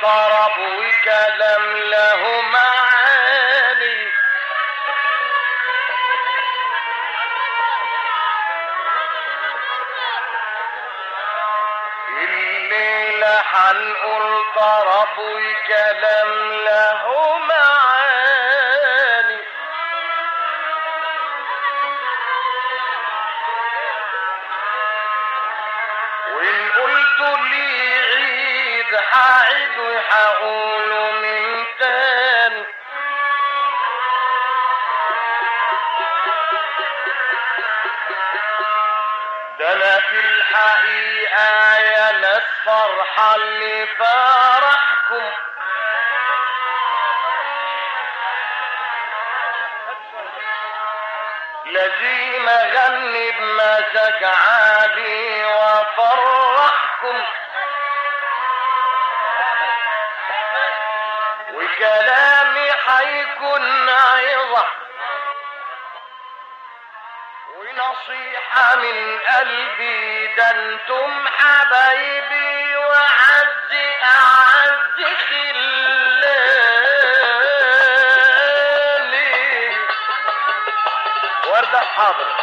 طرب وكلام له معاني الليلة حنقول طرب وكلام له معاني وإن قلت لي عيد حاعد وحقوله من تاني ده انا في الحقيقة يا ناس فرحة اللي فرحكم لازم اغني بمزاج عالي وافرحكم وكلامي حيكون عظة ونصيحة من قلبي ده انتم حبايبي وعزي اعز خلاني وردة حاضر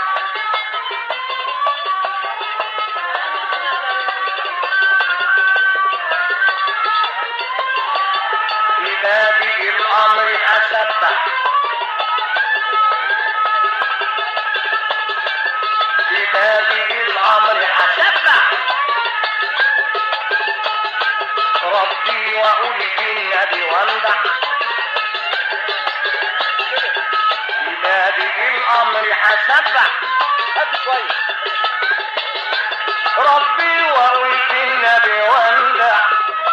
في بادئ الامر اسبح في بادئ الامر اسبح ربي واقول في النبي وامدح في بادئ الامر اسبح هات شويه ربي واقول في النبي وامدح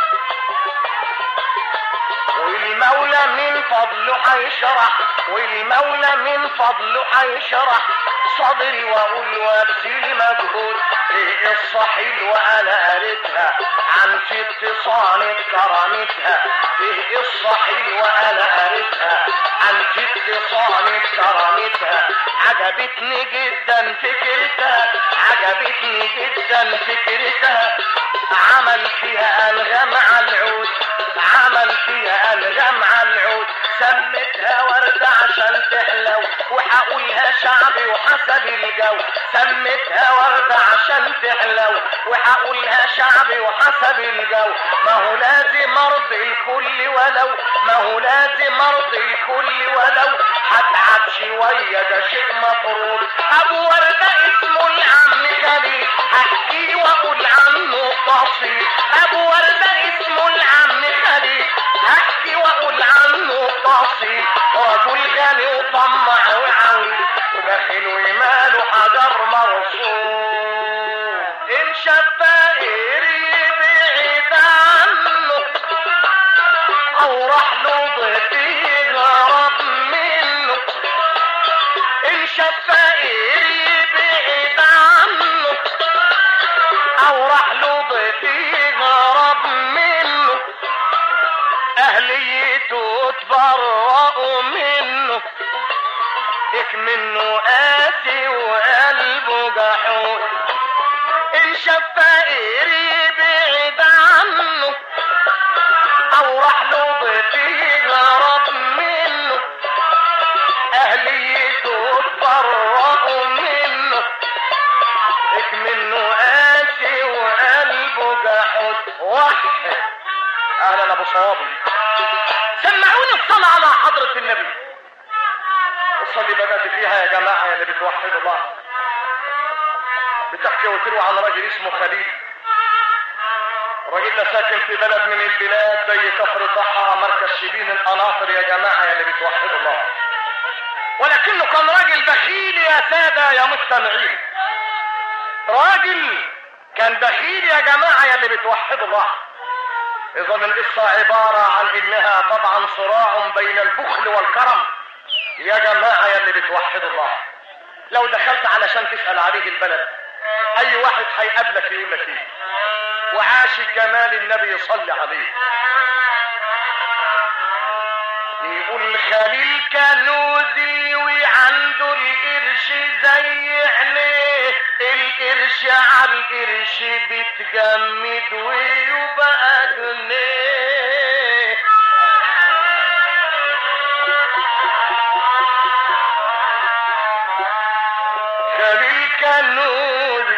والمولى من فضله هيشرح والمولى من فضله هيشرح صدري واقول وابذل مجهود ايه الصحيح وانا قريتها عن ست صانت كرامتها ايه الصحيح وانا قريتها عن ست صانت كرامتها عجبتني جدا فكرتها عجبتني جدا فكرتها عمل فيها انغام على العود عمل فيها انغام على العود سمتها وردة عشان تحلو وحقولها شعبي وحسب الجو سمتها وردة عشان تحلو وحقولها شعبي وحسب الجو ما هو لازم ارضي الكل ولو ما هو لازم ارضي الكل ولو هتعب شوية ده شيء مفروض ابو وردة اسمه العم خليل هحكي واقول عنه تفصيل ابو وردة اسمه العم خليل هحكي واقول عنه تفصيل رجل غني وطمع وعوي وداخل وماله حجر مرصود ان شاف فقير يبعد عنه او راح له ضيف يهرب منه ان شاف فقير يبعد عنه او راح له ضيف يهرب منه اهليته تبرأوا منه اك منه قاسي وقلبه جحود ان شاف فقير يبعد عنه او راح له ضيف يهرب منه اهليته تبرأوا منه اك منه قاسي وقلبه جحود وحد اهلا ابو صوابي سمعوني الصلاة على حضرة النبي الصلاة بدأت فيها يا جماعة يا اللي بتوحدوا الله بتحكي وتروي عن راجل اسمه خليل الراجل ده ساكن في بلد من البلاد زي كفر طحا مركز شبين القناطر يا جماعة يا اللي بتوحدوا الله ولكنه كان راجل بخيل يا سادة يا مستمعين راجل كان بخيل يا جماعة يا اللي بتوحدوا الله اذا القصة عبارة عن انها طبعا صراع بين البخل والكرم يا جماعة يا اللي بتوحدوا الله لو دخلت علشان تسأل عليه البلد اي واحد هيقابلك يقول لك ايه وعاش جمال النبي يصلي عليه يقول خليل كنوزي وعنده القرش زي عينيه القرش على القرش بتجمد ويبقى جنيه خليل كنوز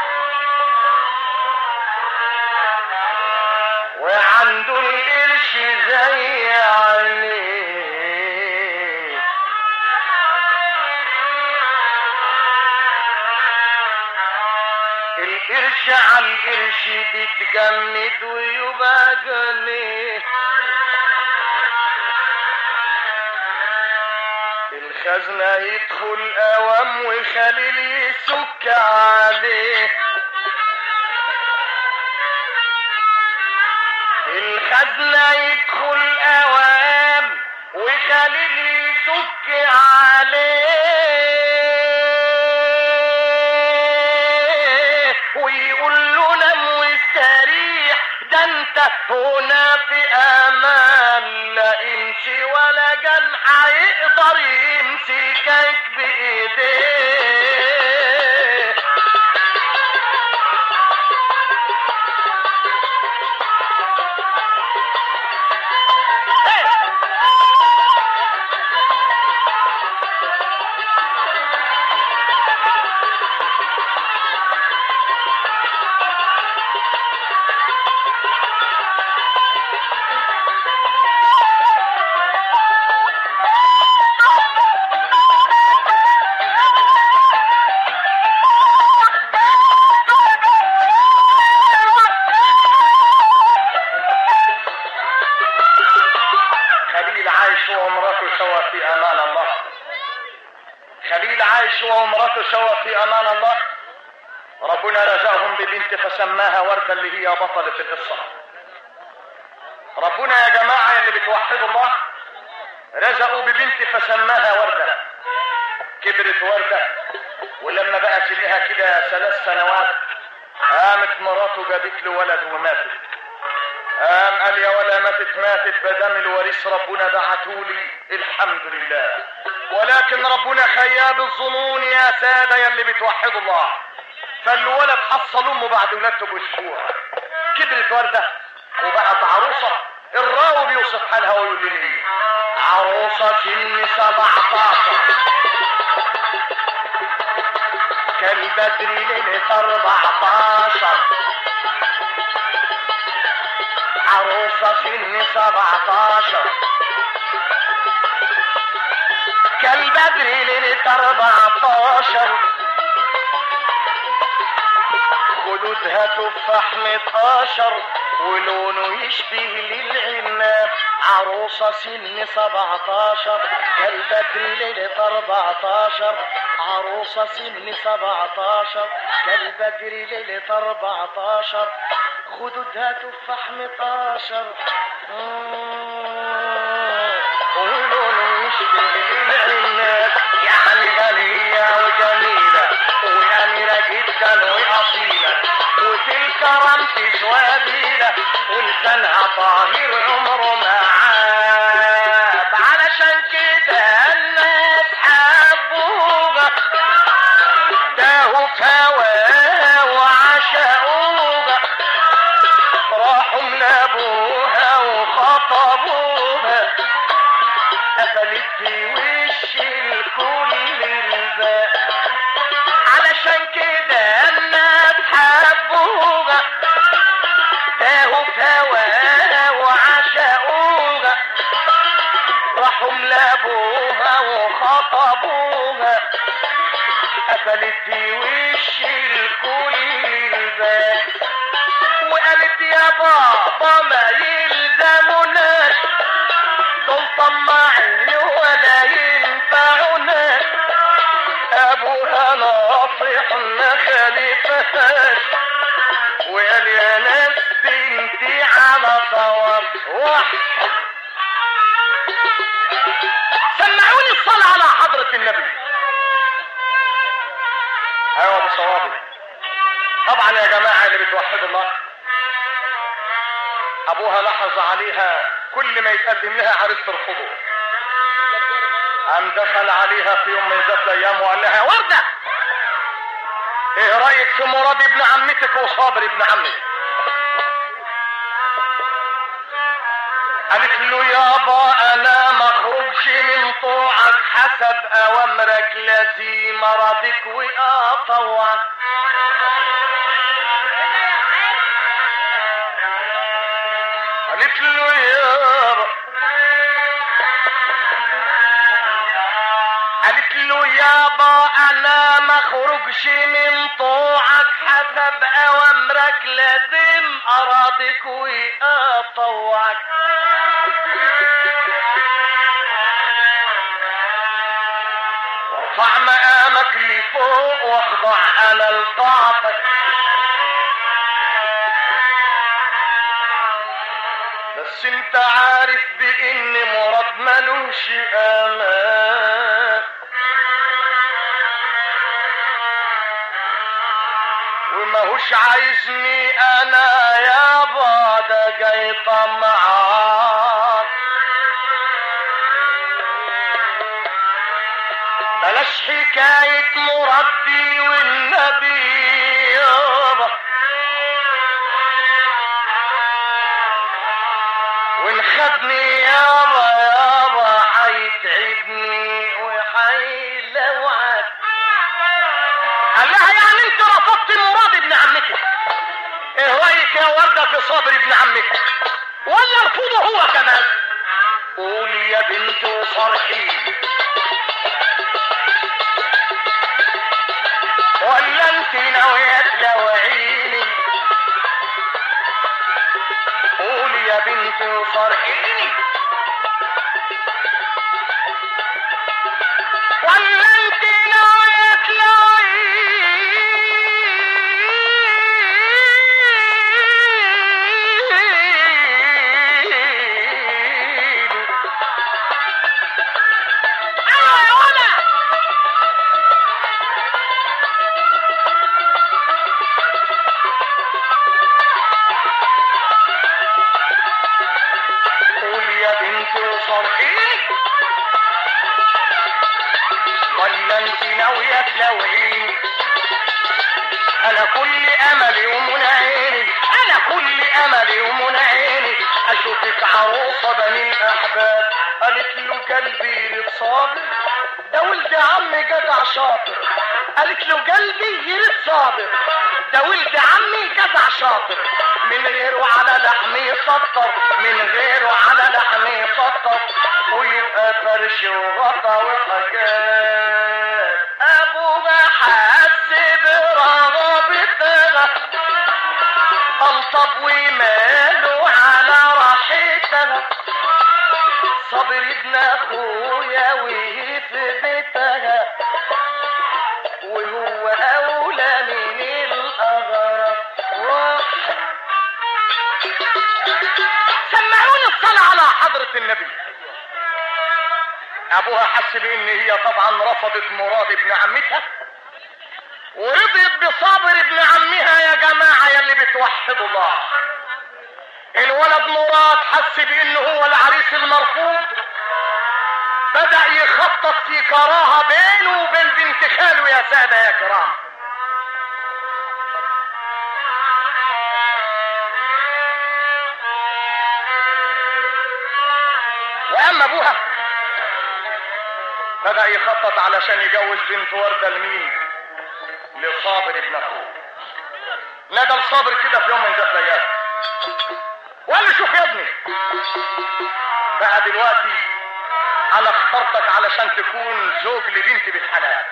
وعنده القرش زي عينيه القرش على القرش بيتجمد ويبقى جنيه الخزنة يدخل اوام وخليل يسك عليه الخزنة يدخل اوام وخليل يسك عليه ويقول له نام واستريح ده انت هنا في امان لا امشي ولا جن هيقدر يمسكك بايديه خليل عايش هو ومراته سوا في امان الله خليل عايش هو ومراته سوا في امان الله ربنا رزقهم ببنت فسماها وردة اللي هي بطلة القصة ربنا يا جماعة اللي بتوحدوا الله رزقوا ببنت فسماها وردة كبرت وردة ولما بقى سنها كده ثلاث سنوات قامت مراته جابت له ولد وماتت قام قال يا ولا ماتت ماتت بدم الوريث ربنا بعتولي الحمد لله ولكن ربنا خياب الظنون يا سادة يا اللي بتوحدوا الله فالولد حصل امه بعد ولادته باسبوع كبرت ورده وبقت عروسه الراوي بيوصف حالها ويقول لي عروسه سن 17 كالبدر ليله 14 عروسة سن 17 كالبدر ليلة 14 خدودها تفاح متقشر ولونه يشبه للعناب عروسة سن 17 كالبدر ليلة 14 عروسة سن 17 كالبدر ليلة 14 خدودها تفاح متقشر ولونه يشبه للعناب يعني غنية وجميلة وأميرة جدا وأصيلة وفي الكرم تسوابيلة ولسانها طاهر عمره ما عاب علشان كده الناس حبوها تاهوا في هواه وعشقوها راحوا لابوها وخطبوها قفلت في وش الكل الباب علشان كده الناس حبوها تاهوا في هواها وعشقوها راحوا لابوها وخطبوها قفلت في وش الكل الباب وقالت يا بابا ما يلزموناش دول طماعين ولا ينفعوناش ابوها ناصح ما خليفهاش وقال يا ناس بنتي على صواب واحد سمعوني الصلاة على حضرة النبي ايوه بصوابي طبعا يا جماعة اللي بتوحدوا الله ابوها لحظ عليها كل ما يتقدم لها عريس ترفضه قام دخل عليها في يوم من ذات الايام وقال لها وردة ايه رايك في مراد ابن عمتك وصابر ابن عمك قالت له يابا انا ما اخرجش من طوعك حسب اوامرك التي مرضك واطوعك قالت له يابا قالت له يابا انا ما اخرجش من طوعك حسب اوامرك لازم اراضيك واطوعك وارفع مقامك لفوق واخضع انا لطاعتك بس انت عارف بان مراد ملوش امان وماهوش عايزني انا يابا ده جاي طمعان بلاش حكاية مربي والنبي يابا وان خدني يابا يابا حيتعبني وحيلوعك قال لها يعني انت رفضت مراد ابن عمتك ايه رايك يا ورده في صابر ابن عمتك ولا ارفضه هو كمان قولي يا بنت وصرحي ولا انت ناوية تلوعيني قولي يا بنت وصرحيني ولا انت ناوية تلوعيني ايوه يا ولد قول يا بنت وصرحيني ولا انت ناوية تلوعيني انا كل املي ومنى عيني انا كل املي ومنى عيني اشوفك عروسة بني الاحباب قالت له قلبي يتصابر ده ولد عمي جدع شاطر قالت له قلبي يرد صابر ده ولد عمي جدع شاطر من غيره على لحمي يسطر من غيره على لحمي يسطر ويبقى فرش وغطا وحاجات ابوها حس برغبتها انطب وماله على راحتها صبر ابن اخويا وهي في بيتها وهو اولى من الاغرب روح سمعوني الصلاة على حضرة النبي ابوها حس بان هي طبعا رفضت مراد ابن عمتها ورضيت بصابر ابن عمها يا جماعة يا اللي بتوحدوا الله الولد مراد حس بانه هو العريس المرفوض بدأ يخطط في كراهة بينه وبين بنت خاله يا سادة يا كرام واما ابوها بدأ يخطط علشان يجوز بنت وردة لمين لصابر ابن اخوه نادى لصابر كده في يوم من ذات الايام وقال له شوف يا ابني بقى دلوقتي انا اخترتك علشان تكون زوج لبنتي بالحلال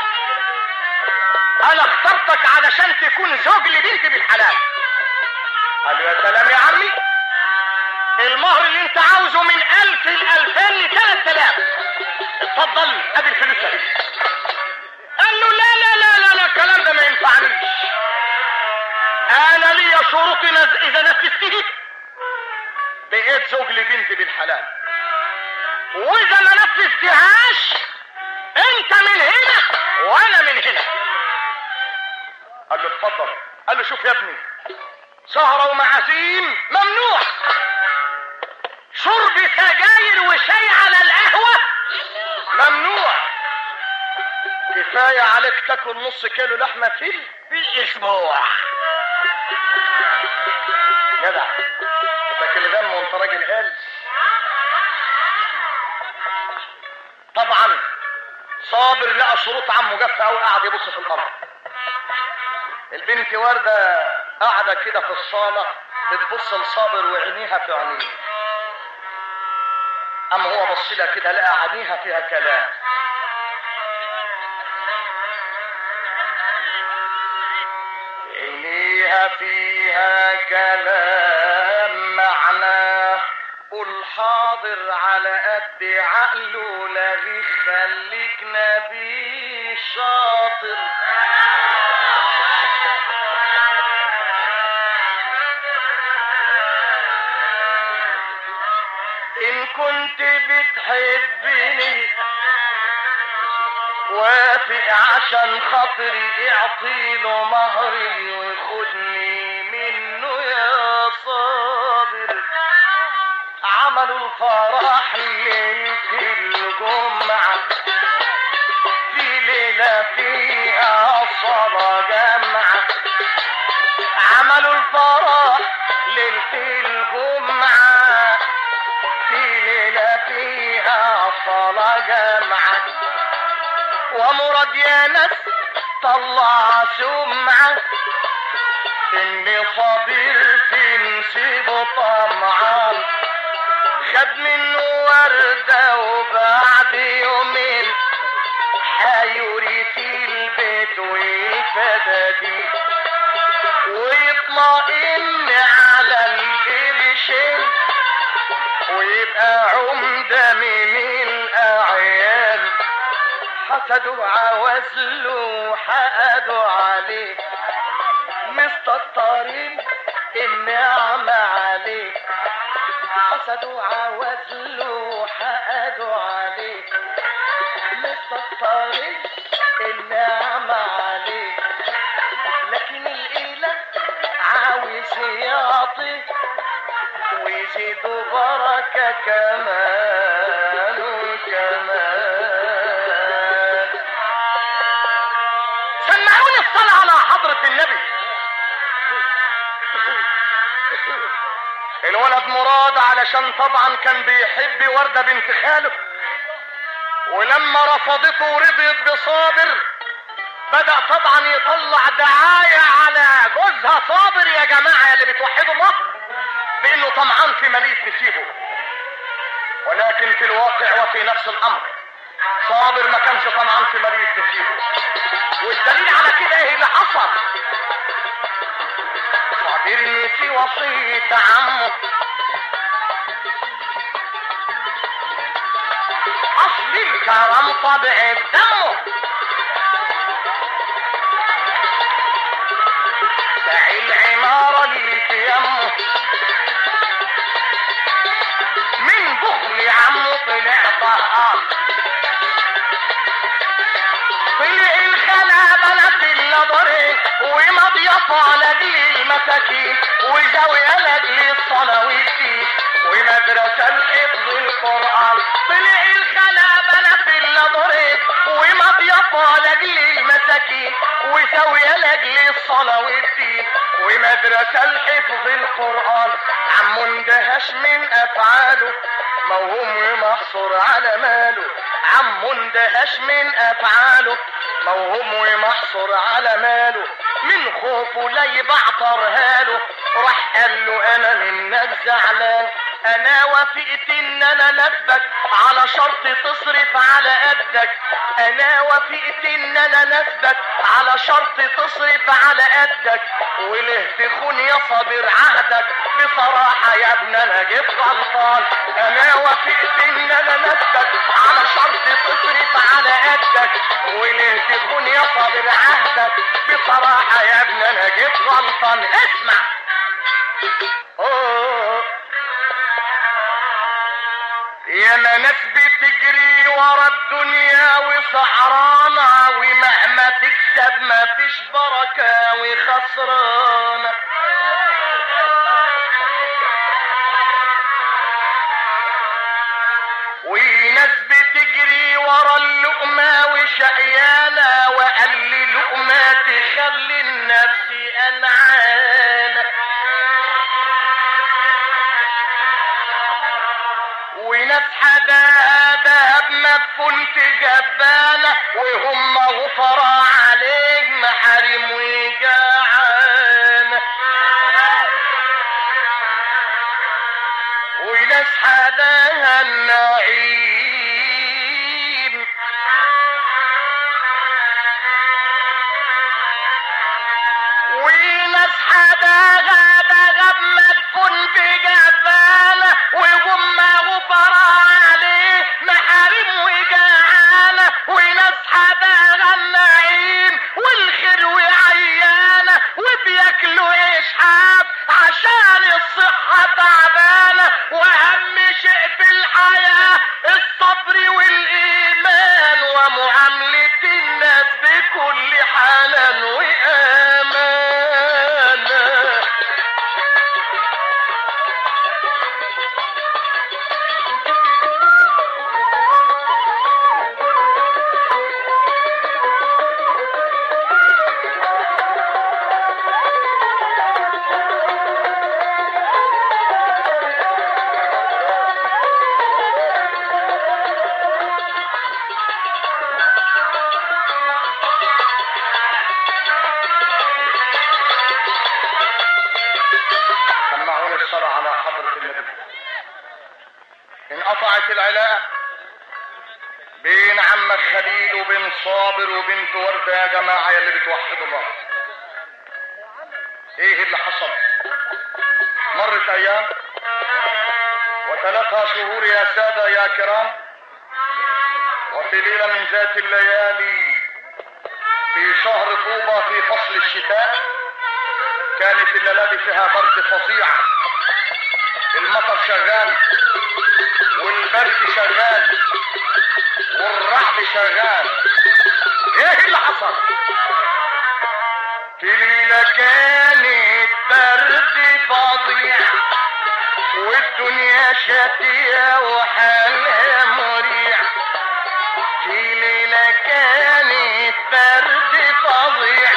انا اخترتك علشان تكون زوج لبنتي بالحلال قال له يا سلام يا عمي المهر اللي انت عاوزه من الف لالفين لثلاث الاف اتفضل ادي الفلوس اهي قال له لا لا لا لا لا الكلام ده ما ينفعنيش انا ليا شروط نز- اذا نفذتها بقيت زوج لبنتي بالحلال واذا ما نفذتهاش انت من هنا وانا من هنا قال له اتفضل قال له شوف يا ابني سهرة ومعازيم ممنوع شرب سجاير وشاي على القهوة ممنوع كفايه عليك تاكل نص كيلو لحمه في في الاسبوع جدع تاكل دم وانت راجل هلس طبعا صابر لقى شروط عمه جف قوي قعد يبص في الارض البنت ورده قاعده كده في الصاله بتبص لصابر وعينيها في عينيه اما هو بص لها كده لقى عينيها فيها كلام عينيها فيها كلام معناه قول حاضر على قد عقله لغي خليك نبي شاطر إن كنت بتحبني وافق عشان خاطري اعطيله مهري وخدني منه يا صابر عملوا الفرح ليلة الجمعة في ليلة فيها صلاة جمعة عملوا الفرح ليلة الجمعة في ليلة فيها صلاة جمعة ومراد يا ناس طلع سمعة إني صابر في نسيبه طمعان خد منه وردة وبعد يومين حيوري في البيت ويفدادي ويطمئن على القرشين ويبقى عمدة من الأعيان حسدوا عوزله وحقدوا عليه مستطرين النعمة عليه حسدوا عوزله وحقدوا عليه مستطرين النعمة عليه لكن الإله عاوز يعطي ويزيدوا بركة كمان وكمان سمعوني الصلاة على حضرة النبي الولد مراد علشان طبعا كان بيحب وردة بنت خاله ولما رفضته ورضيت بصابر بدأ طبعا يطلع دعاية على جوزها صابر يا جماعة اللي بتوحدوا الله بانه طمعان في مليك نسيبه ولكن في الواقع وفي نفس الامر صابر ما كانش طمعان في مليك نسيبه والدليل على كده ايه اللي حصل صابر نسي وصية عمه اصل الكرم طبع دمه دعي العمارة اللي في يمه من بخل عمه طلع طهقان طلع الخلا بنات النظري ومضيفة لاجل المساكين وزاوية لاجل الصلاة والدين ومدرسة الحفظ القرآن طلع الخلا بنات النظري ومضيفة لاجل المساكين وزاوية لاجل الصلاة والدين ومدرسة الحفظ القرآن عم اندهش من أفعاله موهوم ومحصور على ماله عم اندهش من أفعاله موهوم ومحصور على ماله من خوفه لا يبعطر هاله راح قال له انا منك زعلان انا وافقت ان انا نبك على شرط تصرف على قدك انا وافقت ان انا نسبك على شرط تصرف على قدك وليه تخون يا صابر عهدك بصراحة يا ابن انا جيت غلطان انا وافقت ان انا نسبك على شرط تصرف على قدك وليه تخون يا صابر عهدك بصراحة يا ابن انا جيت غلطان اسمع أوه. يا ما ناس بتجري ورا الدنيا وسعرانة ومهما تكسب ما فيش بركة وخسرانة وناس بتجري ورا اللقمة وشقيانة جنعانة وناس حداها دهب مدفون في جبانة وهم غفرا عليه محارم وجعانة وناس حداها النعيم وناس حداها دهب مدفون في جبانة وهم غفرا عليه محارم وجعانة وناس حداها النعيم والخير وعيانة وبياكلوا عيش حاب عشان الصحة تعبانة وأهم شيء في الحياة الصبر والإيمان ومعاملة الناس بكل حنان وأمانة سمعوني الصلاة على حضرة النبي انقطعت العلاقة بين عمك خليل وبين صابر وبنت وردة يا جماعة يا اللي بتوحدوا الله ايه اللي حصل مرت ايام وثلاثة شهور يا سادة يا كرام وفي ليلة من ذات الليالي في شهر طوبة في فصل الشتاء كانت الليلة دي فيها برد فظيع المطر شغال والبرد شغال والرعد شغال ايه اللي حصل في ليلة كانت برد فظيع والدنيا شاتية وحالها مريع في ليلة كانت برد فظيع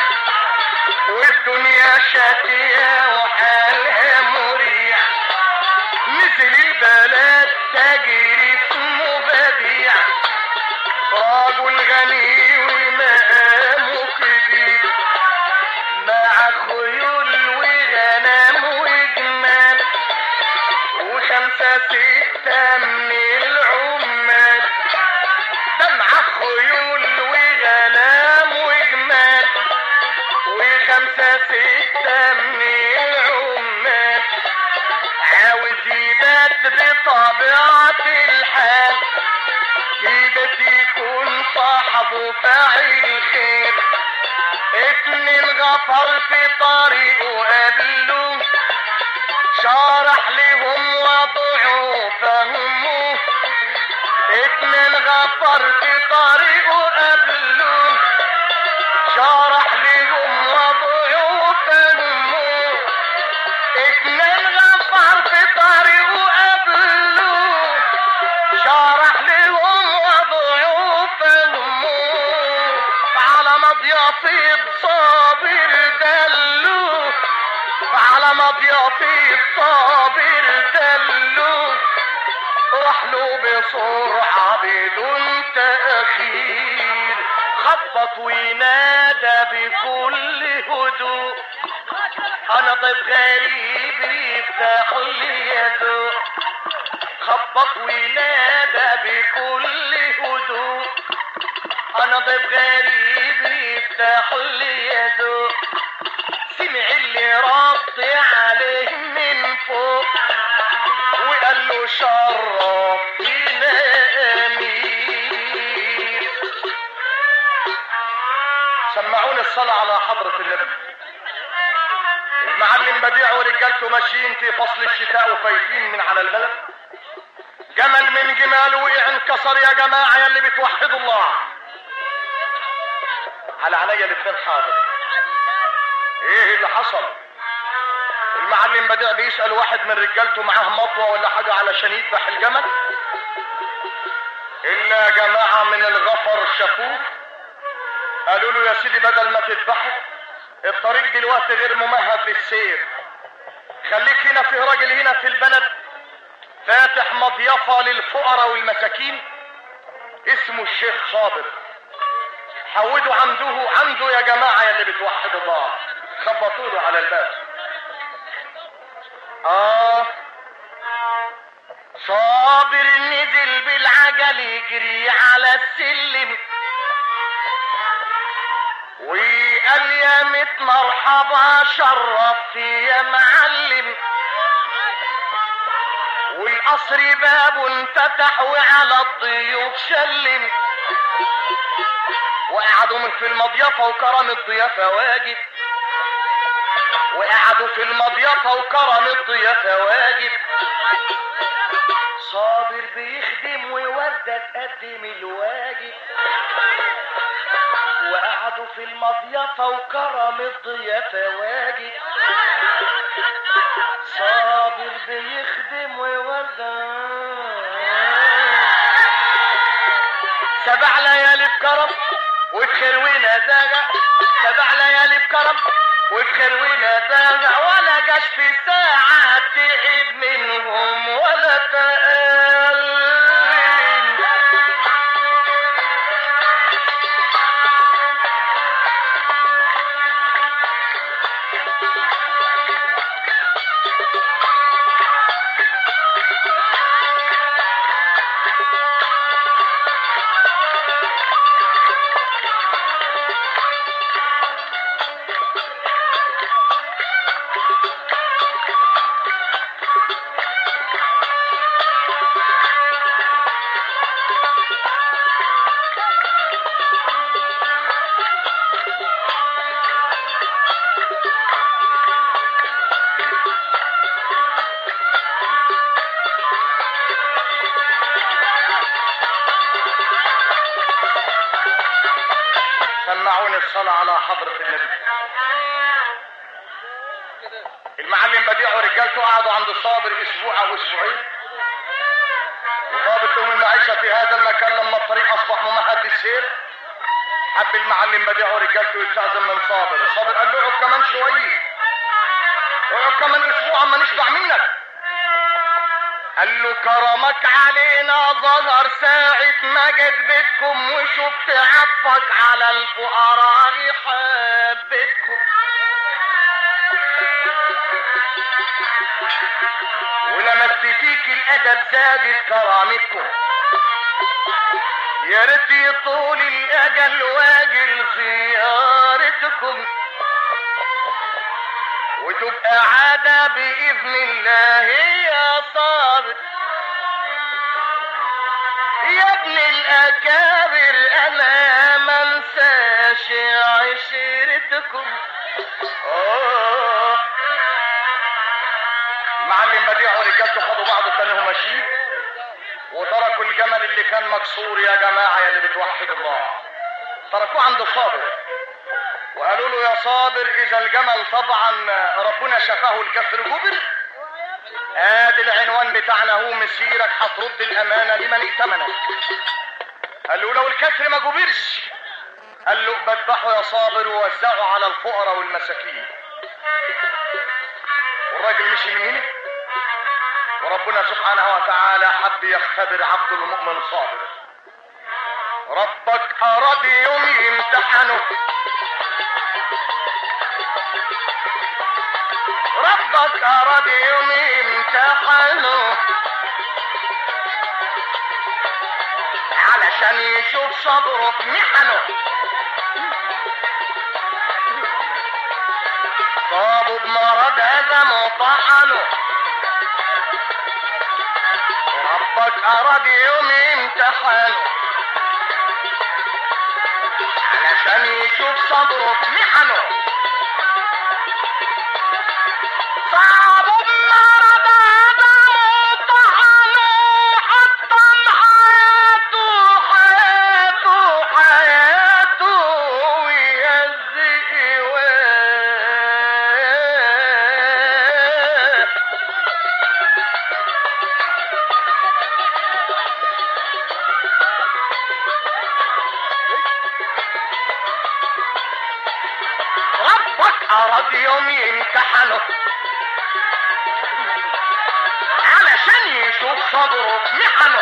والدنيا شاتية وحالها مريع نزل البلد تاجر اسمه بديع رجل غني ومقامه كبير مع خيول وغنم وجمال وخمسة ستة من العمال ده مع خيول وغنم وجمال وخمسة ستة من العمال عاوز يبات بطبيعة الحال يبات يكون صاحبه فاعل خير اتنين غفر في طريقه قابلوه شرح لهم وضعه فهموه اتنين غفر في طريقه قابلوه شرح لهم وضعه فهموه اتنين غفر في طريقه قابلوه شرح لهم وضعه فهموه على مضيافي صابر دلوه على مضيافي صابر دلوه راح له بسرعة بدون تأخير خبط وينادى بكل هدوء انا ضيف غريب يفتح لي يده خبط وينادى بكل هدوء انا ضيف غريب يفتح لي يده سمع اللي رد عليه من فوق وقال له شرفتنا امير سمعوني الصلاة على حضرة النبي المعلم بديع ورجالته ماشيين في فصل الشتاء وفايتين من على البلد جمل من جمال وقع انكسر يا جماعة يا اللي بتوحدوا الله على عينيا الاثنين حاضر ايه اللي حصل المعلم بديع بيسأل واحد من رجالته معاه مطوة ولا حاجة علشان يذبح الجمل الا جماعة من الغفر شافوه قالوا له يا سيدي بدل ما تذبحه الطريق دلوقتي غير ممهد للسير خليك هنا في راجل هنا في البلد فاتح مضيفة للفقراء والمساكين اسمه الشيخ صابر حودوا عنده عنده يا جماعة يا اللي بتوحد الله خبطوا له على الباب اه صابر نزل بالعجل يجري على السلم وقال يا مت مرحبا شرفت يا معلم والقصر بابه انفتح وعلى الضيوف سلم وقعدوا من في المضيفة وكرم الضيافة واجب وقعدوا في المضيفة وكرم الضيافة واجب صابر بيخدم ووردة تقدم الواجب وقعدوا في المضيفة وكرم الضيافة واجب صابر بيخدم ووردة سبع ليالي بكرم وتخروينا زاغة سبع ليالي بكرم وتخروينا زاغة ولا جاش في ساعة تعب منهم ولا تقل سمعوني الصلاة على حضرة النبي المعلم بديع ورجالته قعدوا عند الصابر اسبوع او اسبوعين وطابت لهم المعيشة في هذا المكان لما الطريق اصبح ممهد للسير حب المعلم بديع ورجالته يستأذن من صابر صابر قال له اقعد كمان شوية اقعد كمان اسبوع اما نشبع منك قال له كرمك علينا ظهر ساعة ما جيت بيتكم وشفت عطفك على الفقراء حبيتكم ولمست فيك الادب زادت كرامتكم يا ريت يطول الاجل واجل زيارتكم وتبقى عادة بإذن الله يا صابر يا ابن الأكابر أنا ما انساش عشرتكم أوه. معلم بديع ورجالته خدوا بعض كانوا ماشيين وتركوا الجمل اللي كان مكسور يا جماعة يا اللي بتوحد الله تركوه عند صابر وقالوا له يا صابر اذا الجمل طبعا ربنا شفاه الكسر جبر ادي العنوان بتاعنا هو مسيرك هترد الامانه لمن ائتمنك قال له لو الكسر ما جبرش قال له بذبحه يا صابر ووزعه على الفقراء والمساكين والراجل مشي من هنا وربنا سبحانه وتعالى حب يختبر عبد المؤمن صابر ربك اراد يوم يمتحنه ربك اراد يوم يمتحنه علشان يشوف صبره في محنه صابوا بمرض هذا مطحنه ربك اراد يوم يمتحنه علشان يشوف صبره في محنه صعب المرض هذا مطحنه حطم حياته حياته حياته ويهزئ مرض يوم يمتحنه علشان يشوف صبره محنه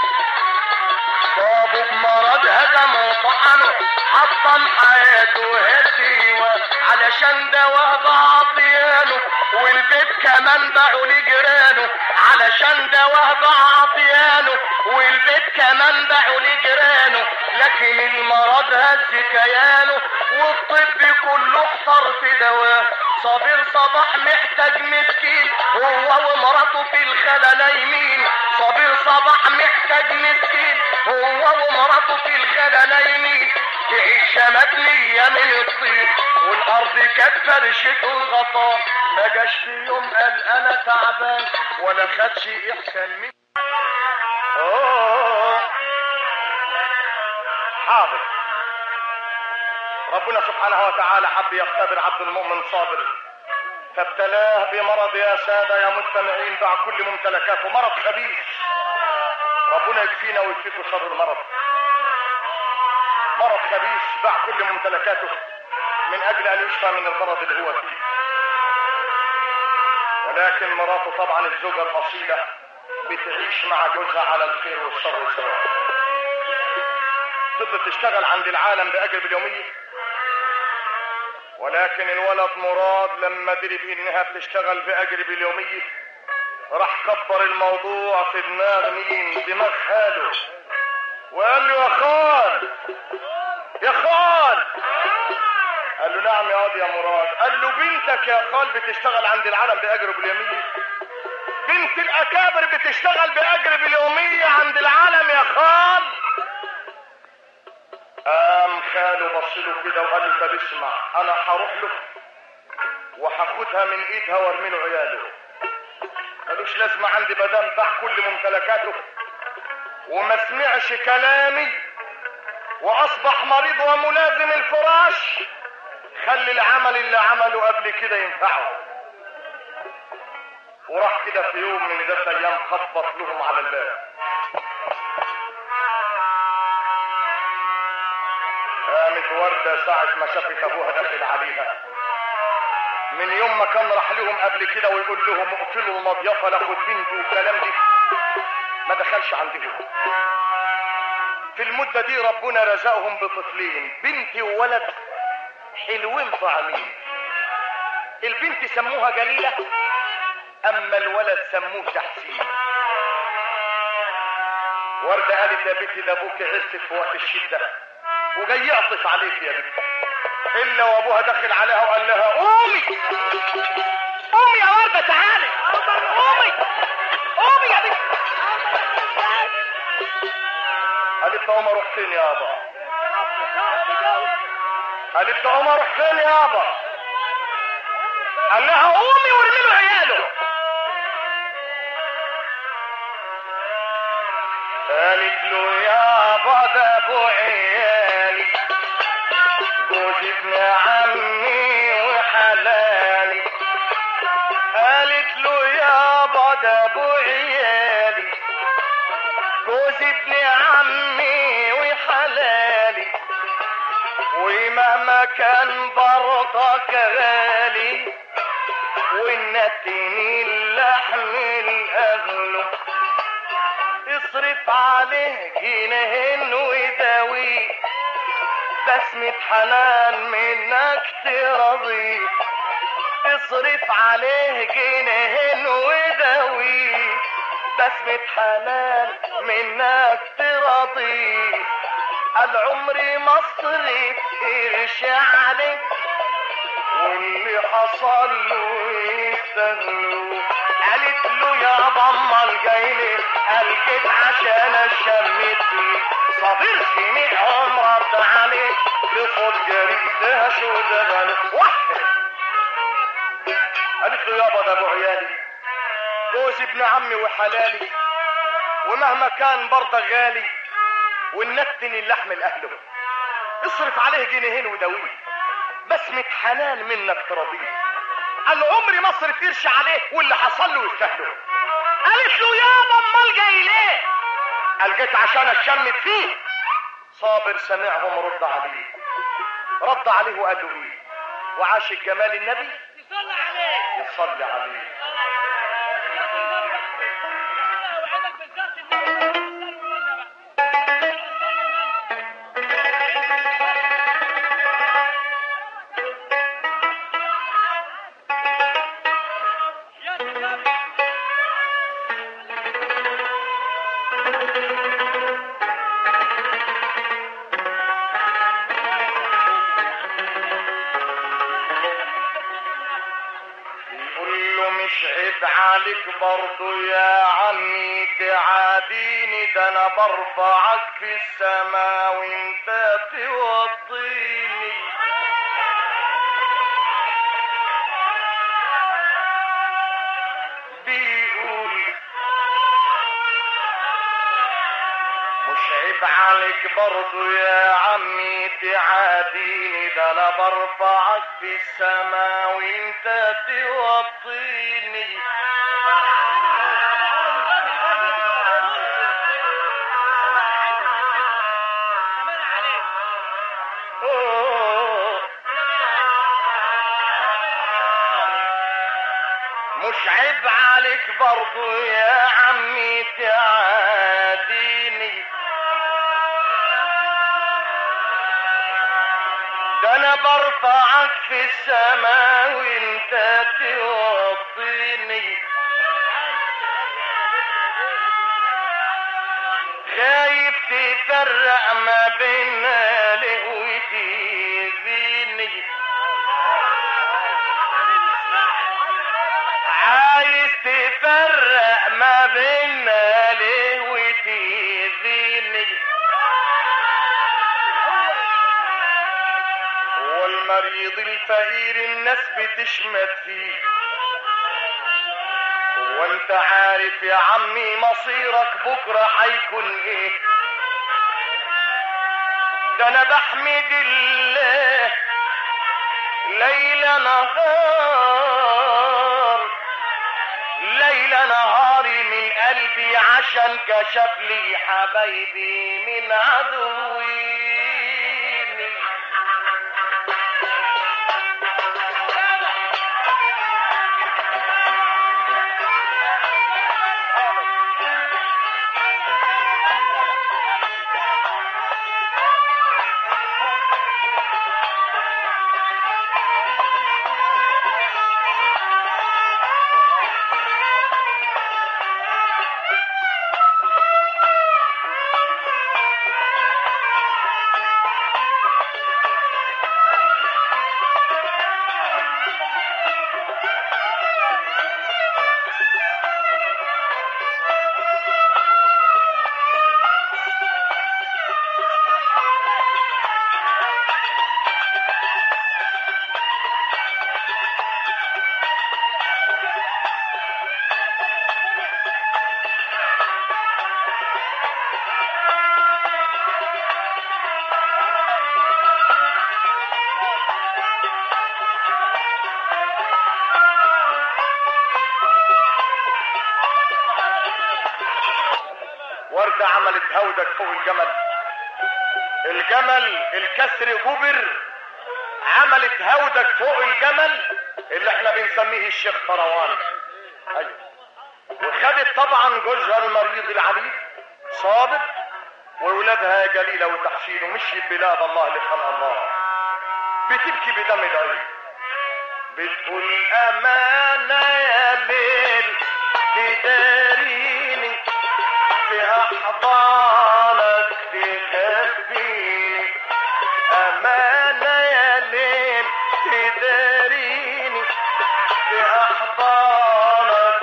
صابه بمرض هدم وطعنه حطم حياته هديوة علشان دوا بعطيانه والبيت كمان باعوا لجيرانه علشان دوا بعطيانه والبيت كمان باعوا لجيرانه لكن المرض هز كيانه والطب كله احتر في دواه صابر صباح محتاج مسكين هو ومراته في الخلا نايمين صابر صباح محتاج مسكين هو ومراته في الخلا نايمين تعيش مبنية من الطين والأرض كانت فرشة الغطاء ما جاش في يوم قال أنا تعبان ولا خدش إحسان من أوه. حاضر ربنا سبحانه وتعالى حب يختبر عبد المؤمن صابر فابتلاه بمرض يا سادة يا مستمعين باع كل ممتلكاته مرض خبيث ربنا يكفينا ويكفيكم شر المرض مرض خبيث باع كل ممتلكاته من اجل ان يشفى من المرض اللي هو فيه ولكن مراته طبعا الزوجة الاصيلة بتعيش مع جوزها على الخير والشر سواء فضلت تشتغل عند العالم باجر باليومية ولكن الولد مراد لما دري بانها بتشتغل باجر باليومية راح كبر الموضوع في دماغ مين دماغ خاله وقال له يا خال يا خال قال له نعم يا واد يا مراد قال له بنتك يا خال بتشتغل عند العالم باجر باليومية بنت الاكابر بتشتغل باجر باليومية عند العالم يا خال قام خاله بص له كده وقال له طب اسمع انا هروح له وهاخدها من ايدها وارمي له عياله ملوش لازمه عندي مدام باع كل ممتلكاته وما سمعش كلامي واصبح مريض وملازم الفراش خلي العمل اللي عمله قبل كده ينفعه وراح كده في يوم من ذات ايام خبط لهم على الباب قامت وردة ساعة ما شافت ابوها داخل عليها من يوم ما كان راح لهم قبل كده ويقول لهم اقفلوا المضيفة لاخد بنتي والكلام دي ما دخلش عندهم في المدة دي ربنا رزقهم بطفلين بنت وولد حلوين طعمين البنت سموها جليلة اما الولد سموه تحسين وردة قالت يا بنتي ده ابوك عرسك في وقت الشدة وجاي يعطف عليك يا بنتي الا وابوها دخل عليها وقال لها قومي قومي يا وردة تعالي قومي قومي يا بنتي قالت له قوم اروح فين يابا قالت له قوم اروح فين يابا قال لها قومي وارمي له عياله قالت له يابا ده ابو عيالي جوز ابن عمي وحلالي قالت له يابا ده ابو عيالي جوز ابن عمي وحلالي ومهما كان برضك غالي والنتني اللحم الاغلى اصرف عليه جنيهن ويداوي بسمة حنان منك ترضي اصرف عليه جنيهن وداوي بسمة حنان منك ترضي العمر مصري قرش عليك واللي حصل له يستاهلوا قالت له يا ضم الجايلي الجيت عشان الشمت صابر سمعهم رد عليك بصوت جريء ده شو ده غالي واحد قالت له يابا ده ابو عيالي جوز ابن عمي وحلالي ومهما كان برضه غالي ونتني اللحم الاهله اصرف عليه جنيهين وداويه بسمة حنان منك ترضيه قال عمري ما اصرف قرش عليه واللي حصل له يستاهله قالت له يابا امال جاي ليه قال جيت عشان اتشمت فيه صابر سمعهم رد عليه رد عليه وقال له ايه وعاشق جمال النبي يصلي عليه يصلي عليه اوعدك بالذات النبي يا سلام يقول له مش عيب عليك برضو يا عمي تعاديني ده انا برفعك في السماء وانت توطيني بيقول مش عيب عليك برضو يا عمي تعاديني ده انا برفعك في السماء وانت توطيني امان عليك أوه. مش عيب عليك برضو يا عمي تعاديني ده انا برفعك في السماء وانت توطيني خايف تفرق ما بيننا ليه وتأذيني عايز تفرق ما بيننا ليه وتأذيني والمريض الفقير الناس بتشمت فيه وانت عارف يا عمي مصيرك بكرة هيكون ايه ده انا بحمد الله ليل نهار ليل نهاري من قلبي عشان كشف لي حبايبي من عدويني وردة عملت هودك فوق الجمل الجمل الكسر جبر عملت هودك فوق الجمل اللي احنا بنسميه الشيخ فروان ايوه وخدت طبعا جوزها المريض العليل صابت وولادها جليلة وتحسين ومشيت بلاد الله لخلق الله بتبكي بدم العين بتقول أمانة يا ليل تداريني في أحضانك تخبيني أمانة يا ليل تداريني في أحضانك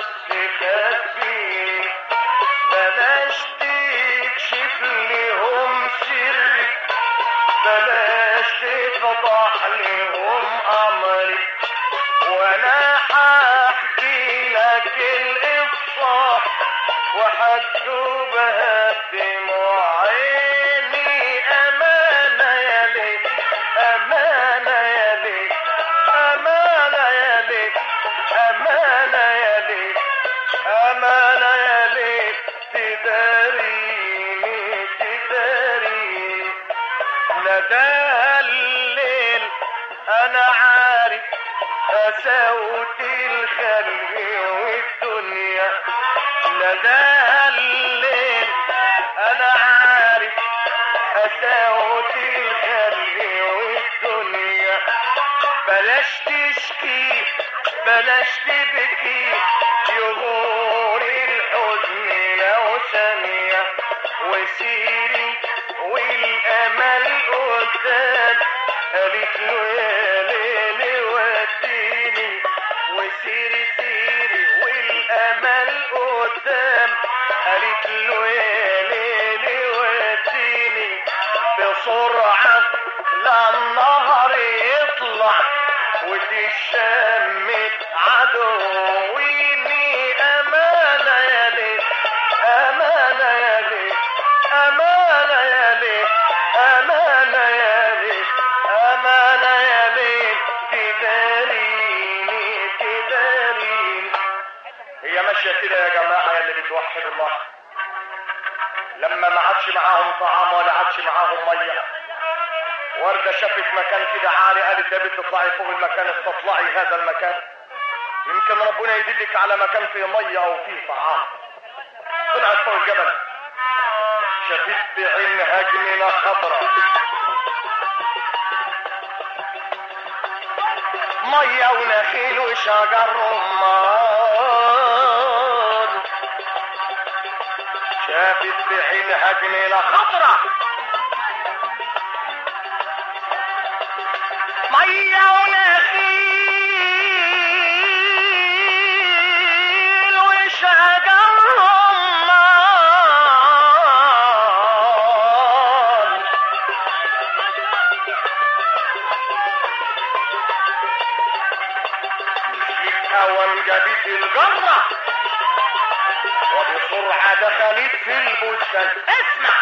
تخبيني بلاش تكشف لهم سري بلاش تفضح لهم أمري وانا هحكي لك القصة وهكتبها بدموع عيني أمانة يا ليل أمانة يا ليل أمانة يا ليل أمانة يا ليل أمانة يا ليل تداريني تداريني ندى الليل انا عارف قساوة الخلق والدنيا نداها الليل انا عارف قساوة الخلق والدنيا بلاش تشكي بلاش تبكي يغور الحزن لو ثانية وسيري والامل قدام قالت له يا ليلي وديني وسيري سيري والامل قدام قالت له يا ليلي وديني بسرعة لا النهر يطلع وتشمت عدويني أمانة يا ليل أمانة يا ليل أمانة يا ليل أمانة يا ليل أمانة يا ليل تداريني تداريني هي ماشية كده يا جماعة يا اللي بتوحد الله لما ما عادش معاهم طعام ولا عادش معاهم ميه وردة شافت مكان كده عالي قالت يا بنت اطلعي فوق المكان استطلعي هذا المكان يمكن ربنا يدلك على مكان فيه ميه او فيه طعام طلعت فوق الجبل شافت بعينها جنينه خضراء ميه ونخيل وشجر رمان شافت بعينها جنينه خضراء ميه ونخيل وشجر رمان أول جابت الجرة وبسرعة دخلت في البستان اسمع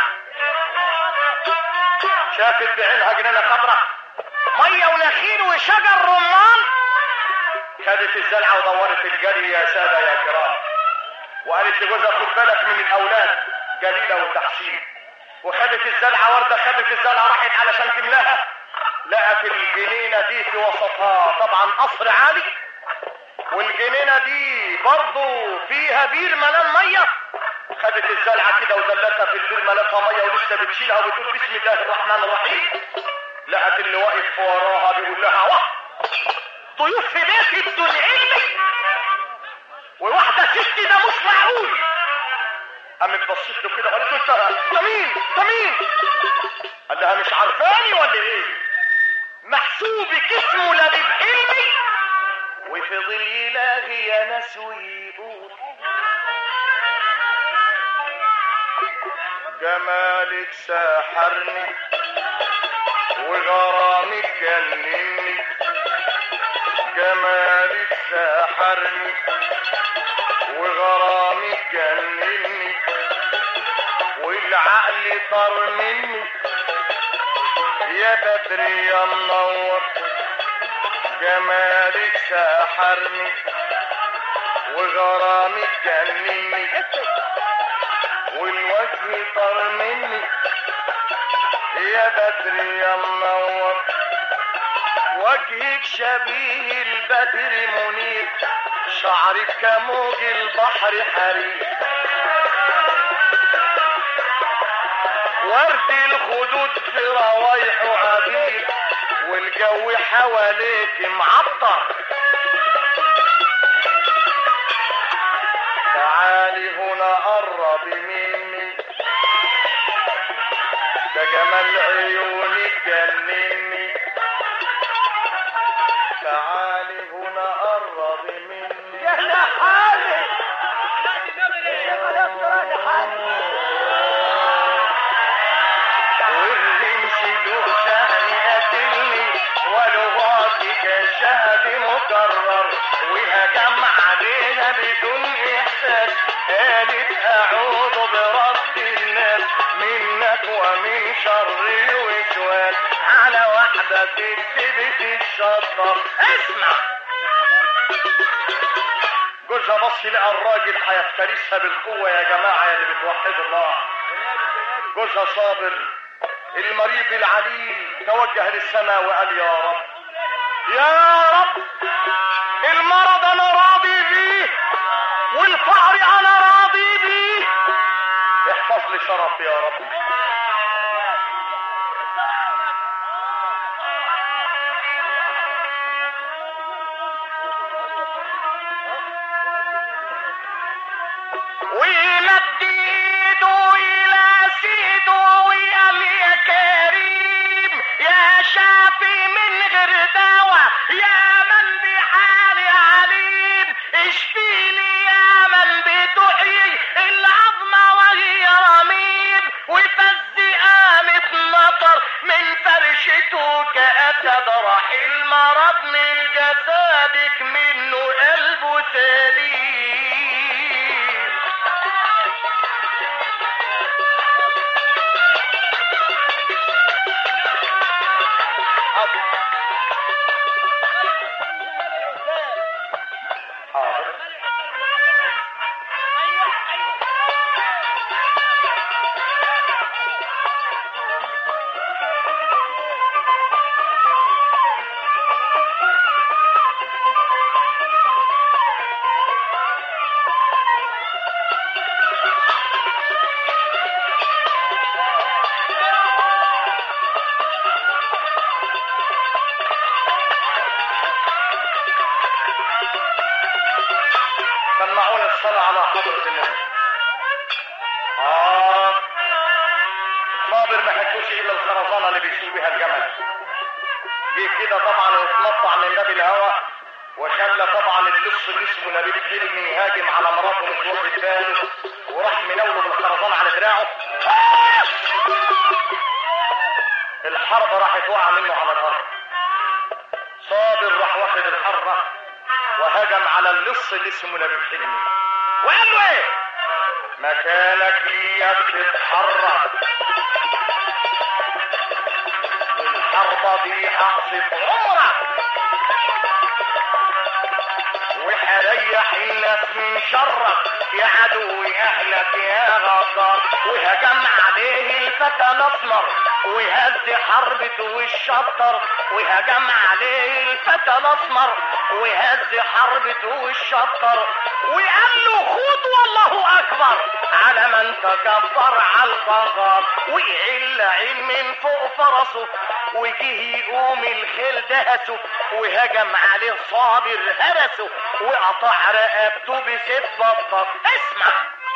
شافت بعينها جنينة خضراء مية ونخيل وشجر رمان خدت الزلعة ودورت الجري يا سادة يا كرام وقالت لجوزها خد بالك من الأولاد جليلة وتحسين وخدت الزلعة وردة خدت الزلعة راحت علشان تملاها لقت الجنينة دي في وسطها طبعا قصر عالي والجنينة دي برضو فيها بير ملان مية خدت الزلعة كده ودلتها في البير ملاتها مية ولسه بتشيلها وبتقول بسم الله الرحمن الرحيم لقت اللي واقف وراها بيقول لها واه ضيوف في بيتي بدون علمي وواحدة ست ده مش معقول قامت بصيت له كده وقالت له انت انت مين؟ انت مين؟ قال لها مش عارفاني ولا ايه؟ محسوبك اسمه لبيب حلمي وفضل يلاغي يا ناس ويقول جمالك ساحرني وغرامك جنني جمالك ساحرني وغرامك جنني والعقل طار مني يا بدر يا منور جمالك ساحرني وغرامك جنني والوجه طار مني يا بدر يا منور وجهك شبيه البدر منير شعرك كموج البحر حرير ورد الخدود في روايحه عبير والجو حواليك معطر تعالي هنا قرب مني ده جمال عيونك جنني تعالي هنا قرب مني يا حالي والرمش له شهر قتلني ولغاتك الشهد مكرر وهجم عليها بدون احساس قالت اعوذ برب الناس منك ومن شر الوسواس على واحدة ست بتتشطر اسمع جوزها بص لقى الراجل هيفترسها بالقوة يا جماعة يا اللي بتوحدوا الله جوزها صابر المريض العليل توجه للسماء وقال يا رب يا رب المرض انا راضي بيه والفقر انا راضي بيه احفظ لي شرفي يا رب ويمد ايده الى سيده وقال يا كريم يا شافي من غير دواء يا من بحالي عليم اشفيني يا من بتحيي العظمة وهي رميم وفز قامت مطر من فرشته كأسد راح المرض من جسدك منه قلبه سليم حاضر سمعونا الصلاة على حضرة النبي آه صابر ما حكوش إلا الخرزانة اللي بيشيل بيها الجمل جه كده طبعا واتنطع من باب الهوى وخلى طبعا اللص اللي اسمه نبيل حلمي يهاجم على مراته مش واخد باله وراح مناوله بالخرزانة على دراعه آه! الحرب راحت وقع منه على الأرض صابر راح واخد الحربة وهجم على اللص اللي اسمه نبيل حلمي وقال له ايه مكانك اياك تتحرك الحربة دي هقصف عمرك وهريح الناس من شرك يا عدوي اهلك يا غدار وهجم عليه الفتى الاسمر وهز حربته والشطر وهجم عليه الفتى الاسمر وهز حربته والشطر وقال له خد والله اكبر على من تكبر على القذر وقع اللعين من فوق فرسه وجه يقوم الخيل دهسه وهجم عليه صابر هرسه وقطع رقبته بسيف بطه اسمع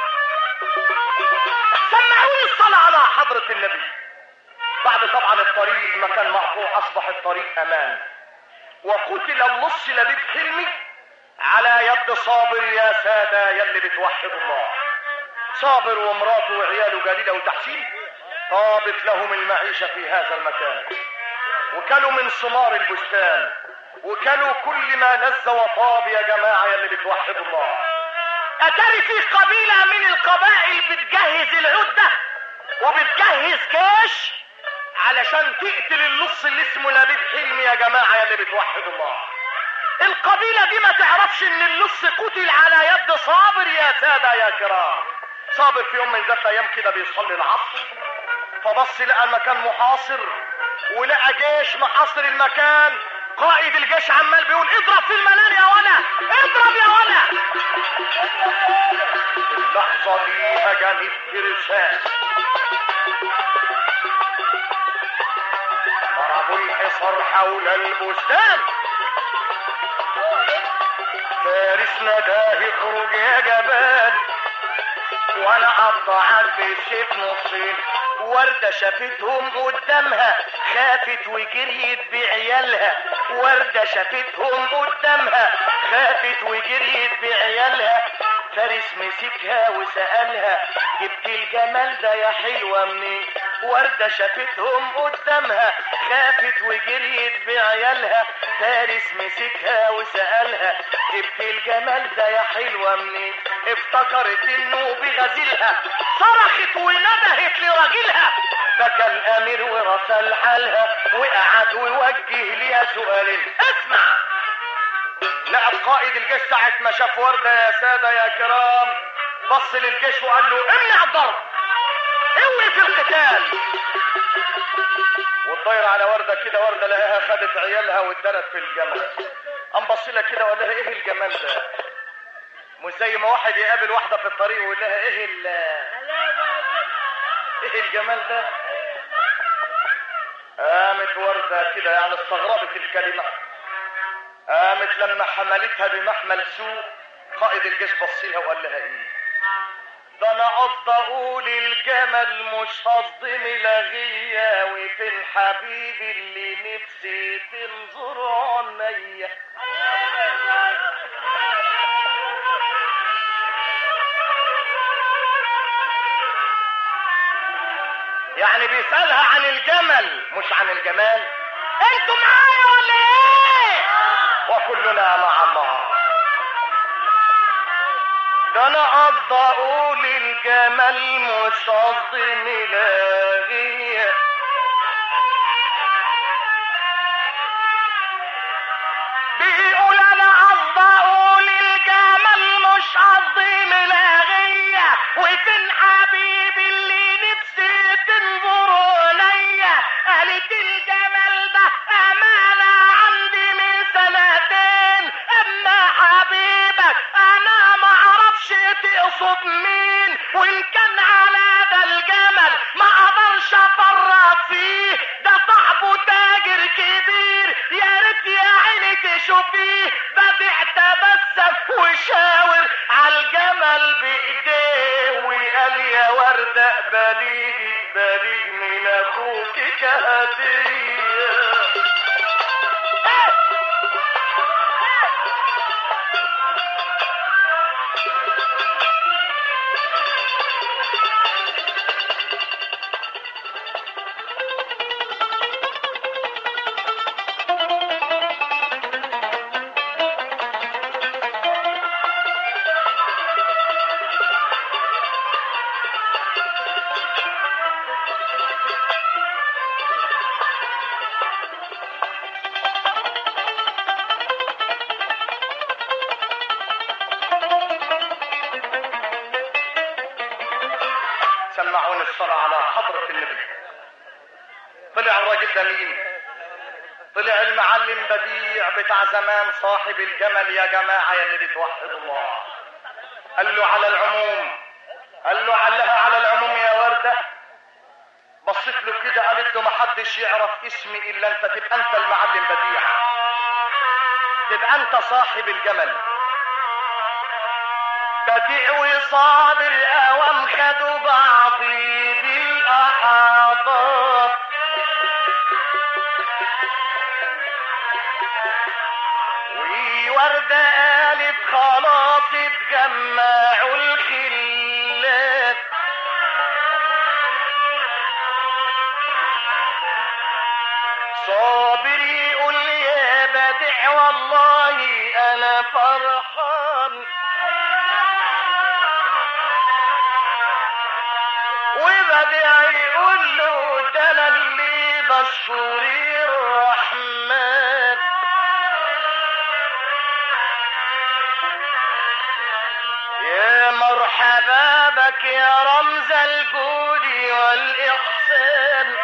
سمعوني الصلاة على حضرة النبي بعد طبعا الطريق ما كان مقطوع اصبح الطريق امان وقتل اللص لبيب حلمي على يد صابر يا سادة يلي بتوحد الله صابر ومراته وعياله جليلة وتحسين طابت لهم المعيشة في هذا المكان وكلوا من ثمار البستان وكلوا كل ما لذ وطاب يا جماعة يلي بتوحدوا الله أتاري في قبيلة من القبائل بتجهز العدة وبتجهز جيش علشان تقتل اللص اللي اسمه لبيب حلمي يا جماعة يلي بتوحدوا الله القبيلة دي ما تعرفش ان اللص قتل على يد صابر يا سادة يا كرام صابر في يوم من ذات الايام كده بيصلي العصر فبص لقى المكان محاصر ولقى جيش محاصر المكان قائد الجيش عمال بيقول اضرب في المنام يا ولا اضرب يا ولا اللحظة دي هجمت فرسان ضربوا الحصار حول البستان فارس نداه اخرج يا جبال وانا قطعت بالسيف نصين وردة شافتهم قدامها خافت وجريت بعيالها وردة شافتهم قدامها خافت وجريت بعيالها فارس مسكها وسألها جبت الجمال ده يا حلوة منين وردة شافتهم قدامها خافت وجريت بعيالها فارس مسكها وسألها جبت الجمال ده يا حلوة منين افتكرت انه بغزلها صرخت وندهت لراجلها بكى الامير ورسل حالها وقعد ووجه ليها سؤالين اسمع لقى قائد الجيش ساعة ما شاف وردة يا سادة يا كرام بص للجيش وقال له امنع الضرب اوقف القتال والطير على وردة وردة كده وردة لقاها خدت عيالها واتدرت في الجمل قام بص لها كده وقال لها ايه الجمال ده مش زي ما واحد يقابل واحدة في الطريق ويقول لها ايه ال ايه الجمال ده قامت وردة كده يعني استغربت الكلمة قامت لما حملتها بمحمل سوء قائد الجيش بص لها وقال لها ايه ده انا قصد اقول الجمل مش قصدي ملغية وفين حبيبي اللي نفسي تنظر عينيا يعني بيسألها عن الجمل مش عن الجمال انتوا معايا ولا ايه وكلنا مع الله ده انا قصد اقول الجمال مش قصدي ملاغية بيقول انا قصد اقول الجمال مش قصدي ملاغية وفين حبيبي اللي نفسي تنظر عينيا قالت الجمال ده امانة عندي من سنتين اما حبيبك انا ما اعرفش تقصد مين وان كان على ده الجمل ما اقدرش افرط فيه ده صاحبه تاجر كبير يا ريت يا عيني تشوفيه بدع تبسم وشاور على الجمل بايديه وقال يا وردة بليغي بليغ من اخوك كهديه سمعوني الصلاة على حضرة النبي طلع الراجل ده مين طلع المعلم بديع بتاع زمان صاحب الجمل يا جماعة يا اللي بتوحدوا الله قال له على العموم قال له علها على العموم يا وردة بصيت له كده قالت له محدش يعرف اسمي الا انت تبقى انت المعلم بديع تبقى انت صاحب الجمل بديع وصابر اوام خدوا بعضي بالاحاضات ووردة قالت خلاص اتجمعوا الخلات صابر يقول يا بديع والله انا فرحان وبديع يقول له ده انا اللي بشوري الرحمن يا مرحبا بك يا رمز الجود والإحسان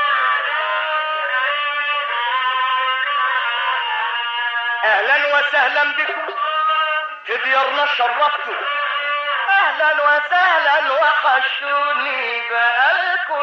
أهلا وسهلا بكم في ديارنا شرفتوا أهلا وسهلا وحشوني بقالكوا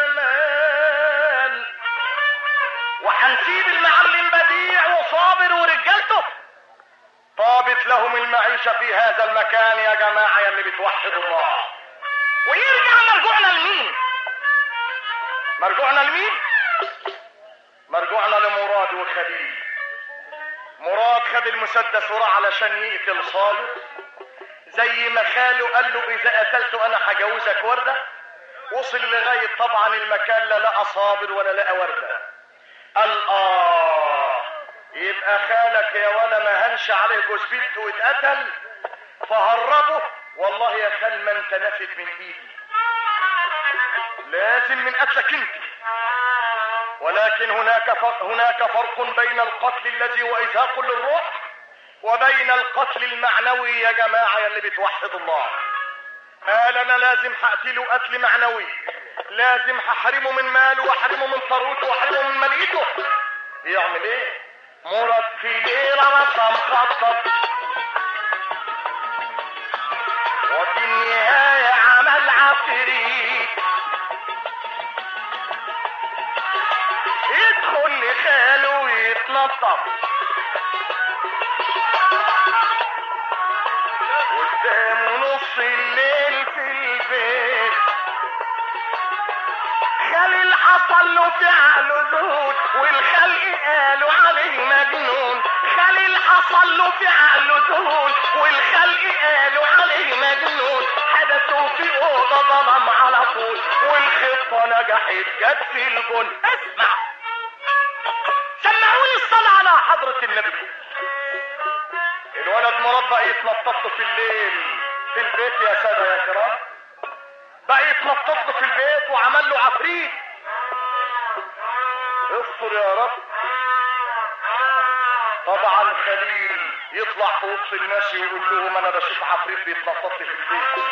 زمان وحنسيب المعلم بديع وصابر ورجالته طابت لهم المعيشة في هذا المكان يا جماعة يا اللي بتوحدوا الله ويرجع مرجوعنا لمين مرجوعنا لمين مرجوعنا لمراد وخليل مراد خد المسدس وراح علشان يقتل صابر زي ما خاله قال له اذا قتلته انا هجوزك وردة وصل لغاية طبعا المكان لا لقى صابر ولا لقى وردة قال اه يبقى خالك يا ولا ما هنش عليه جوز بنته واتقتل فهربه والله يا خال ما انت نافد من ايدي لازم من قتلك انت ولكن هناك فرق هناك فرق بين القتل الذي هو ازهاق للروح وبين القتل المعنوي يا جماعه يا اللي بتوحدوا الله قال انا لازم هقتله قتل معنوي لازم هحرمه من ماله واحرمه من ثروته واحرمه من مليته يعمل ايه مراد في ليلة رسم خطط وفي النهاية عمل عفريت يدخل لخاله ويتنطط قدامه نص الليل في البيت خليل حصل له فعل ذهول والخلق قالوا عليه مجنون خليل حصل له فعل ذهول والخلق قالوا عليه مجنون حدثوا في اوضه ظلم على طول والخطه نجحت جت في البن اسمع سمعوني الصلاه على حضره النبي الولد مربع يتنطط له في الليل في البيت يا ساده يا كرام بقى يتنطط له في البيت وعمل له عفريت اصبر يا رب طبعا خليل يطلع في وسط الناس يقول لهم انا بشوف عفريت بيتنطط لي في البيت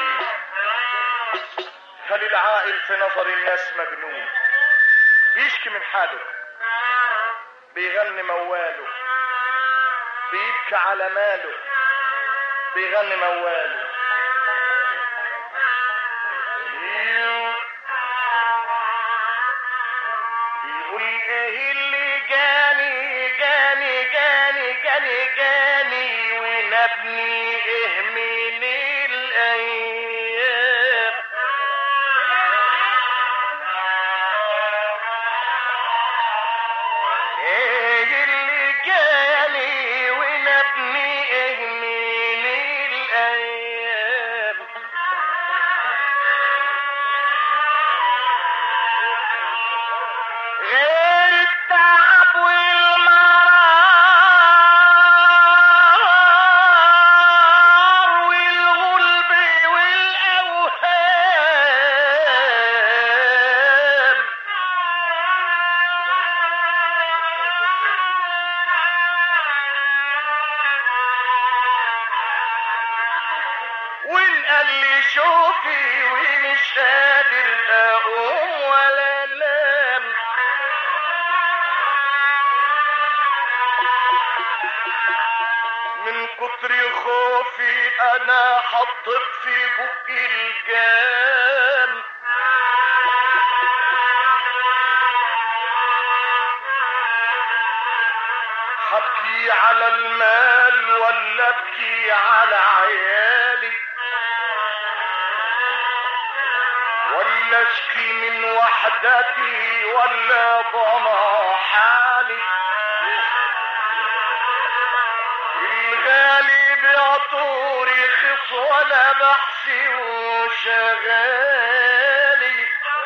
خليل عاقل في نظر الناس مجنون بيشكي من حاله بيغني مواله بيبكي على ماله بيغني مواله بيقول ايه اللي جاني جاني جاني جاني جاني ونبني ايه من الايام ايه اللي جاني ونبني ايه من الايام غير التعب والمرار والغلب والأوهام وإن قال لي شوفي ومش قادر أقوم ولا أنام من كتر خوفي انا حطيت في بقي الجام هبكي على المال ولا ابكي على عيالي ولا اشكي من وحدتي ولا ضنا حالي الغالي بعطور يخص ولا بحثي وشغالي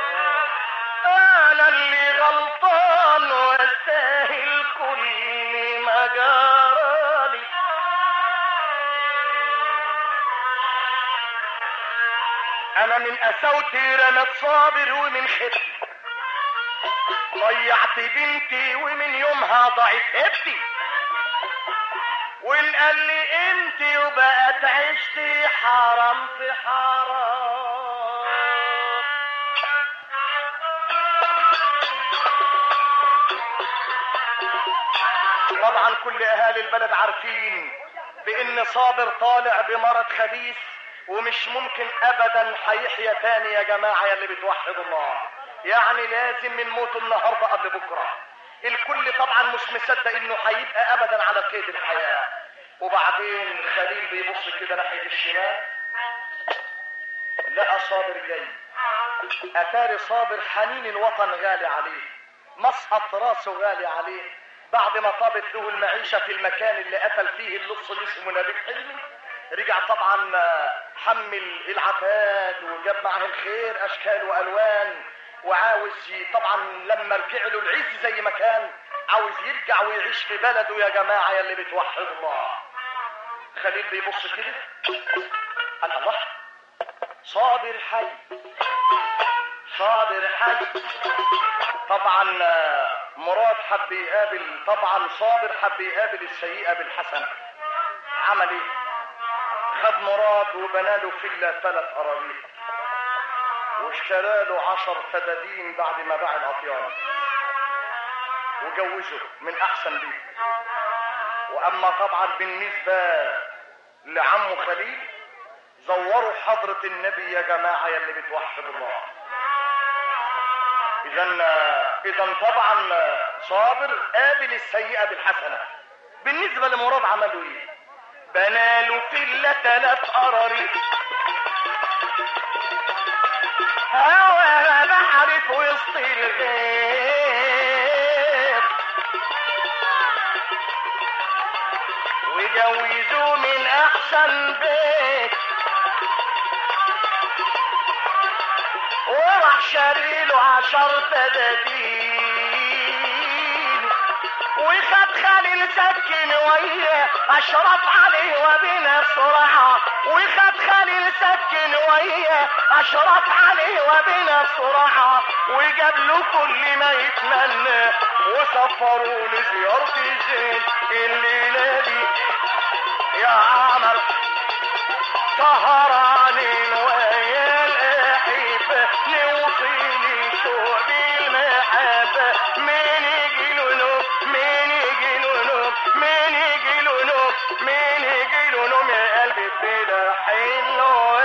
انا اللي غلطان واستاهل كل ما جرالي انا من قساوتي رمت صابر ومن ختي ضيعت بنتي ومن يومها ضاعت هبتي وان قال لي انت وبقت عشتي حرام في حرام طبعا كل اهالي البلد عارفين بان صابر طالع بمرض خبيث ومش ممكن ابدا هيحيا تاني يا جماعه يا اللي بتوحدوا الله يعني لازم من موته النهارده قبل بكره الكل طبعا مش مصدق انه هيبقى ابدا على قيد الحياه وبعدين خليل بيبص كده ناحيه الشمال لقى صابر جاي اتاري صابر حنين الوطن غالي عليه مسقط راسه غالي عليه بعد ما طابت له المعيشة في المكان اللي قتل فيه اللص اللي اسمه نبيل حلمي رجع طبعا آه، حمل العتاد وجاب معاه الخير اشكال والوان وعاوز ي- طبعا لما رجع له العز زي ما كان عاوز يرجع ويعيش في بلده يا جماعة يا اللي بتوحد الله خليل بيبص كده قال الله صابر حي صابر حي طبعا آه، مراد حب يقابل طبعا صابر حب يقابل السيئة بالحسنة عمل ايه خد مراد وبناله فيلا ثلاث أراضي واشترى له عشر فدادين بعد ما باع العطيان وجوزه من احسن بيت واما طبعا بالنسبه لعمه خليل زوروا حضرة النبي يا جماعة يا اللي بتوحدوا الله اذا اذا طبعا صابر قابل السيئة بالحسنة بالنسبة لمراد عملوا ايه بناله فيلا تلات قراريط هوا بحر في وسط الغيط وجوزوه من احسن بيت وراح شاريله عشر تدابين وخد خليل سكن وياه اشرف عليه وبنفسه رعى وخد خليل سكن وياه اشرف عليه وبنفسه رعى وجاب له كل ما يتمنى وسفروا لزيارة الزين الليلة دي يا عمر سهرانين ويا الاحبة نوصيني شوق المحبة مين يجي له نوم مين يجي له نوم مين يجي له نوم مين يجي له نوم يا قلبي بلا حلوة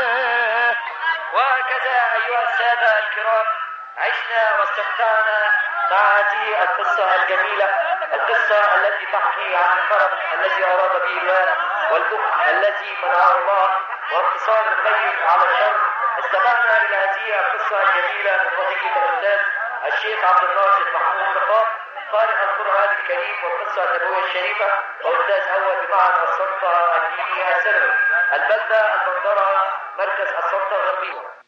وهكذا أيها السادة الكرام عشنا واستمتعنا مع هذه القصة الجميلة القصة التي تحكي عن الكرم الذي أراد به الله والبخل الذي منعه الله وانتصار الخير على الشر استمعنا إلى هذه القصة الجميلة من فضيلة الأستاذ الشيخ عبد الناصر محمود نقاب قارئ القرآن الكريم والقصة النبوية الشريفة وأستاذ أول بمعهد السلطة الديني الثانوي البلدة المنظرة مركز السلطة الغربية